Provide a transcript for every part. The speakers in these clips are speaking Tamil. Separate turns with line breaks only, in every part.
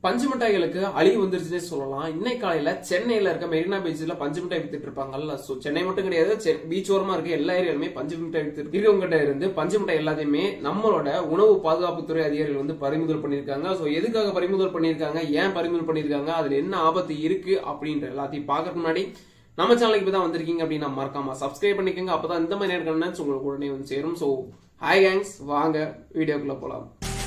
பஞ்சு மிட்டாய்களுக்கு அழிவு வந்துருச்சுன்னே சொல்லலாம் இன்னைக்கு காலையில சென்னையில இருக்க மெரினா பீச்ல பஞ்சு மிட்டாய் வித்துட்டு இருப்பாங்கல்ல சோ சென்னை மட்டும் கிடையாது பீச் ஓரமா இருக்க எல்லா ஏரியாலுமே பஞ்சு மிட்டாய் வித்து இருக்கவங்கிட்ட இருந்து பஞ்சு மிட்டாய் எல்லாத்தையுமே நம்மளோட உணவு பாதுகாப்புத்துறை அதிகாரிகள் வந்து பறிமுதல் பண்ணிருக்காங்க சோ எதுக்காக பறிமுதல் பண்ணிருக்காங்க ஏன் பறிமுதல் பண்ணிருக்காங்க அதுல என்ன ஆபத்து இருக்கு அப்படின்ற எல்லாத்தையும் பாக்கறதுக்கு முன்னாடி நம்ம சேனலுக்கு இப்பதான் வந்திருக்கீங்க அப்படின்னா மறக்காம சப்ஸ்கிரைப் பண்ணிக்கோங்க அப்பதான் இந்த மாதிரியான கண்டென்ட்ஸ் உங்களுக்கு உடனே வந்து சேரும் சோ ஹாய் கேங்ஸ் வாங்க வீடியோக்குள்ள போலாம்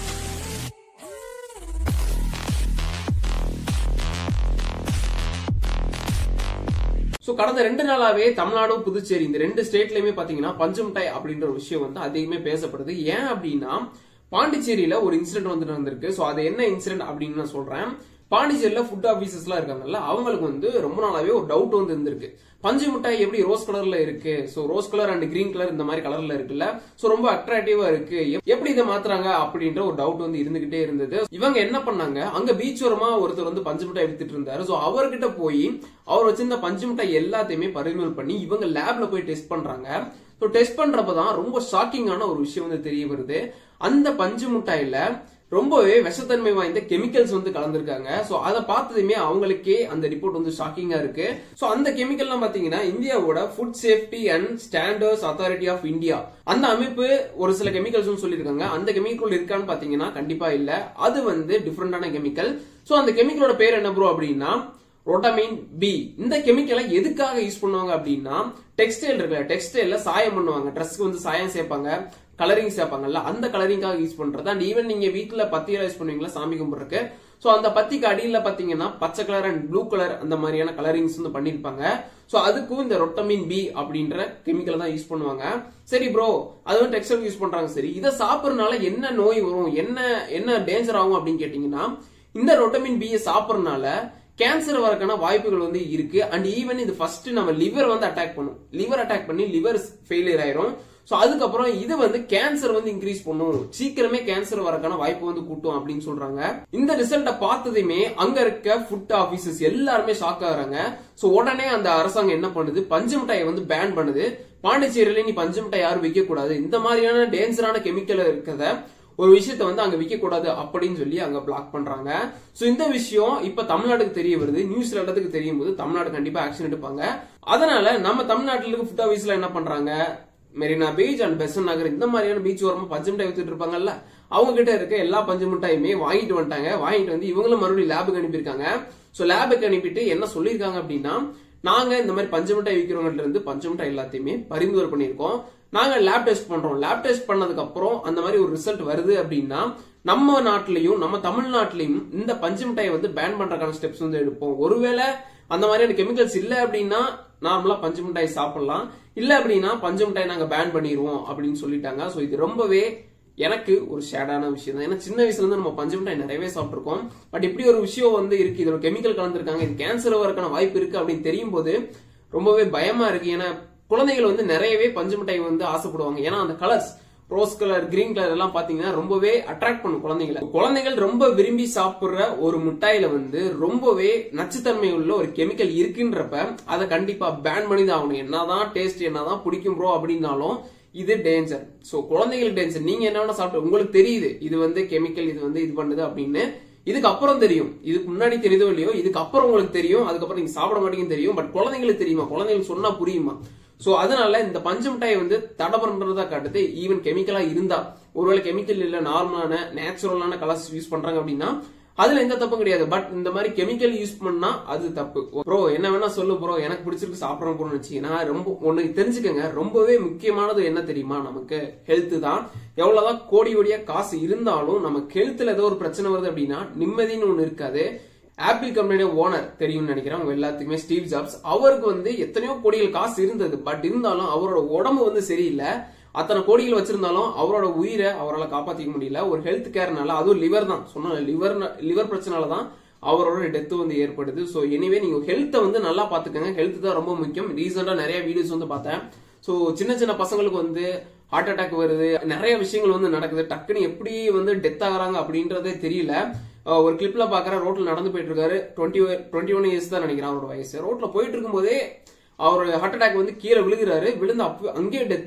சோ கடந்த ரெண்டு நாளாவே தமிழ்நாடும் புதுச்சேரி இந்த ரெண்டு ஸ்டேட்லயுமே பாத்தீங்கன்னா பஞ்சு மிட்டாய் அப்படின்ற ஒரு விஷயம் வந்து அதிகமே பேசப்படுது ஏன் அப்படின்னா பாண்டிச்சேரியில ஒரு இன்சிடென்ட் வந்து நடந்திருக்கு சோ அது என்ன இன்சிடென்ட் அப்படின்னு நான் சொல்றேன் பாண்டிச்சேரியில ஃபுட் ஆபீசர்ஸ் எல்லாம் இருக்காங்கல்ல அவங்களுக்கு வந்து ரொம்ப நாளாவே ஒரு டவுட் வந்து இருந்திருக்கு பஞ்சு மிட்டாய் எப்படி ரோஸ் கலர்ல இருக்கு so rose colour and green colour இந்த மாதிரி கலர்ல இருக்குல்ல சோ ரொம்ப அட்ராக்டிவா இருக்கு எப்- எப்படி இதை மாத்துறாங்க அப்படின்ற ஒரு டவுட் வந்து இருந்துகிட்டே இருந்தது இவங்க என்ன பண்ணாங்க அங்க பீச் ஓரமா ஒருத்தர் வந்து பஞ்சு மிட்டாய் வித்துட்டு இருந்தாரு சோ அவர்கிட்ட போய் அவர் வச்சிருந்த பஞ்சு மிட்டாய் எல்லாத்தையுமே பறிமுதல் பண்ணி இவங்க லேப்ல போய் டெஸ்ட் பண்றாங்க ஸோ டெஸ்ட் பண்றப்பதான் ரொம்ப ஷாக்கிங்கான ஒரு விஷயம் வந்து தெரிய வருது அந்த பஞ்சு மிட்டாயில ரொம்பவே விஷத்தன்மை வாய்ந்த கெமிக்கல்ஸ் வந்து கலந்துருக்காங்க சோ அதை பார்த்ததுமே அவங்களுக்கே அந்த ரிப்போர்ட் வந்து ஷாக்கிங்கா இருக்கு சோ அந்த கெமிக்கல்லாம் பாத்தீங்கன்னா இந்தியாவோட food safety and standards authority of India அந்த அமைப்பு ஒரு சில கெமிக்கல்ஸ் சொல்லியிருக்காங்க அந்த கெமிக்கல் இருக்கான்னு பாத்தீங்கன்னா கண்டிப்பா இல்ல அது வந்து டிஃப்ரெண்டான கெமிக்கல் சோ அந்த கெமிக்கலோட பேர் என்ன ப்ரோ அப்படின்னா ரொட்டமின் பி இந்த கெமிக்கலை எதுக்காக யூஸ் பண்ணுவாங்க அப்படின்னா டெக்ஸ்டைல் இருக்குல்ல டெக்ஸ்டைல்ல சாயம் பண்ணுவாங்க ட்ரெஸ்க்கு வந்து சாயம் சேர்ப்பாங்க கலரிங் சேர்ப்பாங்கல்ல அந்த கலரிங்காக யூஸ் பண்றது அண்ட் ஈவன் நீங்க வீட்ல பத்தி யூஸ் பண்ணுவீங்களா சாமி கும்பிடுறதுக்கு சோ அந்த பத்திக்கு அடியில பாத்தீங்கன்னா பச்சை கலர் அண்ட் ப்ளூ கலர் அந்த மாதிரியான கலரிங்ஸ் வந்து பண்ணிருப்பாங்க சோ அதுக்கும் இந்த ரொட்டமின் பி அப்படின்ற கெமிக்கலை தான் யூஸ் பண்ணுவாங்க சரி ப்ரோ அது வந்து டெக்ஸ்டைல் யூஸ் பண்றாங்க சரி இதை சாப்பிடறதுனால என்ன நோய் வரும் என்ன என்ன டேஞ்சர் ஆகும் அப்படின்னு கேட்டீங்கன்னா இந்த ரொட்டமின் பி சாப்பிடறதுனால கேன்சர் வரக்கான வாய்ப்புகள் வந்து இருக்கு அண்ட் ஈவன் இது ஃபர்ஸ்ட் நம்ம லிவர் வந்து அட்டாக் பண்ணும் லிவர் அட்டாக் பண்ணி லிவர் ஃபெயிலியர் ஆயிரும் சோ அதுக்கப்புறம் இது வந்து கேன்சர் வந்து இன்க்ரீஸ் பண்ணும் சீக்கிரமே கேன்சர் வரக்கான வாய்ப்பு வந்து கூட்டும் அப்படின்னு சொல்றாங்க இந்த ரிசல்ட்ட பார்த்ததுமே அங்க இருக்க ஃபுட் ஆபீசர்ஸ் எல்லாருமே ஷாக் ஆகுறாங்க சோ உடனே அந்த அரசாங்கம் என்ன பண்ணுது பஞ்சு மிட்டாயை வந்து பேன் பண்ணுது பாண்டிச்சேரியில நீ பஞ்சு மிட்டாய் யாரும் விற்க கூடாது இந்த மாதிரியான டேஞ்சரான கெமிக்கல் இருக்கிறத ஒரு விஷயத்த வந்து அங்க விற்க கூடாது அப்படின்னு சொல்லி அங்க பிளாக் பண்றாங்க சோ இந்த விஷயம் இப்ப தமிழ்நாட்டுக்கு தெரிய வருது நியூஸ்ல எல்லாத்துக்கு தெரியும் போது தமிழ்நாடு கண்டிப்பா ஆக்ஷன் எடுப்பாங்க அதனால நம்ம தமிழ்நாட்டுல இருக்க ஃபுட் ஆஃபீஸ்ல என்ன பண்றாங்க மெரினா பீச் அண்ட் பெசன் நகர் இந்த மாதிரியான பீச் ஓரமா பஞ்சு மிட்டாய் வித்துட்டு இருப்பாங்கல்ல அவங்க கிட்ட இருக்க எல்லா பஞ்சு மிட்டாயுமே வாங்கிட்டு வந்துட்டாங்க வாங்கிட்டு வந்து இவங்களும் மறுபடியும் லேபுக்கு அனுப்பியிருக்காங்க சோ லேபுக்கு அனுப்பிட்டு என்ன சொல்லியிருக்காங்க அப்படின்னா நாங்க இந்த மாதிரி பஞ்சு மிட்டாய் விற்கிறவங்கள்ட்ட இருந்து பஞ்சு மிட்டாய் எல்லாத்தையுமே பறிமுதல் பண்ணியிருக்கோம் நாங்க லேப் டெஸ்ட் பண்றோம் லேப் டெஸ்ட் பண்ணதுக்கு அப்புறம் அந்த மாதிரி ஒரு ரிசல்ட் வருது அப்படின்னா நம்ம நாட்டிலையும் நம்ம தமிழ்நாட்டிலையும் இந்த பஞ்சு மிட்டாயை வந்து பேன் பண்றதுக்கான ஸ்டெப்ஸ் வந்து எடுப்போம் ஒருவேளை அந்த மாதிரியான கெமிக்கல்ஸ் இல்ல அப்படின்னா நார்மலா பஞ்சு மிட்டாய் சாப்பிடலாம் இல்ல அப்படின்னா பஞ்சு மிட்டாய் நாங்க பேன் பண்ணிடுவோம் அப்படின்னு சொல்லிட்டாங்க சோ இது ரொம்பவே எனக்கு ஒரு ஷேடான விஷயம் தான் ஏன்னா சின்ன வயசுல இருந்து நம்ம பஞ்சு மிட்டாய் நிறையவே சாப்பிட்டுருக்கோம் பட் இப்படி ஒரு விஷயம் வந்து இருக்கு இதுல கெமிக்கல் கலந்துருக்காங்க இது கேன்சர் வரக்கான வாய்ப்பு இருக்கு அப்படின்னு தெரியும் போது ரொம்பவே பயமா இருக்கு ஏன்னா குழந்தைகள் வந்து நிறையவே பஞ்சு மிட்டாய் வந்து ஆசைப்படுவாங்க ஏன்னா அந்த colours rose colour green colour எல்லாம் பாத்தீங்கன்னா ரொம்பவே அட்ராக்ட் பண்ணும் குழந்தைகளை குழந்தைகள் ரொம்ப விரும்பி சாப்பிடுற ஒரு மிட்டாயில வந்து ரொம்பவே நச்சுத்தன்மை உள்ள ஒரு கெமிக்கல் இருக்குன்றப்ப அதை கண்டிப்பா பேன் பண்ணி தான் ஆகணும் என்னதான் டேஸ்ட் என்னதான் பிடிக்கும் ப்ரோ அப்படின்னாலும் இது டேஞ்சர் சோ குழந்தைகளுக்கு டேஞ்சர் நீங்க என்ன வேணா சாப்பிட்டு உங்களுக்கு தெரியுது இது வந்து கெமிக்கல் இது வந்து இது பண்ணுது அப்படின்னு இதுக்கு அப்புறம் தெரியும் இதுக்கு முன்னாடி தெரியுதோ இல்லையோ இதுக்கு அப்புறம் உங்களுக்கு தெரியும் அதுக்கப்புறம் நீங்க சாப்பிட மாட்டீங்கன்னு தெரியும் பட் குழந்தைங்களுக்கு தெரியுமா குழந்தைங்களுக்கு சொன்னா புரியுமா சோ அதனால இந்த பஞ்சு மிட்டாய் வந்து தடை பண்றதா காட்டுது ஈவன் கெமிக்கலா இருந்தா ஒருவேளை கெமிக்கல் இல்ல நார்மலான நேச்சுரலான கலர்ஸ் யூஸ் பண்றாங்க அப்படின்னா அதுல எந்த தப்பும் கிடையாது பட் இந்த மாதிரி கெமிக்கல் யூஸ் பண்ணா அது தப்பு ப்ரோ என்ன வேணா சொல்லு ப்ரோ எனக்கு பிடிச்சிருக்கு சாப்பிடறோம் ப்ரோன்னு வச்சீங்கன்னா ரொம்ப ஒண்ணு தெரிஞ்சுக்கங்க ரொம்பவே முக்கியமானது என்ன தெரியுமா நமக்கு ஹெல்த் தான் எவ்வளவுதான் கோடி கோடியா காசு இருந்தாலும் நமக்கு ஹெல்த்ல ஏதோ ஒரு பிரச்சனை வருது அப்படின்னா நிம்மதின்னு ஒண்ணு இருக்காது ஆப்பிள் கம்பெனியோட ஓனர் தெரியும்னு நினைக்கிறேன் உங்க எல்லாத்துக்குமே ஸ்டீவ் ஜாப்ஸ் அவருக்கு வந்து எத்தனையோ கோடிகள் காசு இருந்தது பட் இருந்தாலும் அவரோட உடம்பு வந்து சரியில்லை அத்தனை கோடிகள் வச்சிருந்தாலும் அவரோட உயிரை அவரால் காப்பாத்திக்க முடியல ஒரு ஹெல்த் கேர்னால அதுவும் லிவர் தான் சொன்ன லிவர் லிவர் பிரச்சனால தான் அவரோட டெத் வந்து ஏற்படுது ஸோ எனிவே நீங்க ஹெல்த்தை வந்து நல்லா பாத்துக்கோங்க ஹெல்த் தான் ரொம்ப முக்கியம் ரீசெண்டா நிறைய வீடியோஸ் வந்து பார்த்தேன் ஸோ சின்ன சின்ன பசங்களுக்கு வந்து ஹார்ட் அட்டாக் வருது நிறைய விஷயங்கள் வந்து நடக்குது டக்குன்னு எப்படி வந்து டெத் ஆகுறாங்க அப்படின்றதே தெரியல அஹ் ஒரு கிளிப்ல பாக்குற ரோட்ல நடந்து போயிட்டு இருக்காரு டுவெண்ட்டி டுவெண்ட்டி ஒன் இயர்ஸ் தான் நினைக்கிறேன் அவரோட வயசு ரோட்ல போயிட்டு இருக்கும்போதே அவர் ஹார்ட் அட்டாக் வந்து கீழே விழுகிறாரு விழுந்து அப்ப அங்கேயே டெத்து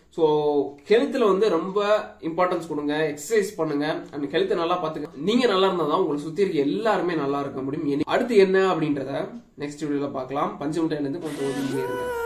ஸோ ஹெல்த்ல வந்து ரொம்ப இம்பார்ட்டன்ஸ் கொடுங்க எக்ஸசைஸ் பண்ணுங்க அண்ட் ஹெல்த் நல்லா பாத்துக்க நீங்க நல்லா இருந்தா தான் உங்களை சுத்தி இருக்க எல்லாருமே நல்லா இருக்க முடியும் இனி அடுத்து என்ன அப்படின்றத நெக்ஸ்ட் வீடியோல பார்க்கலாம் பஞ்சு மிட்டாயில இருந்து கொஞ்சம் ஒதுங்கி இருங்க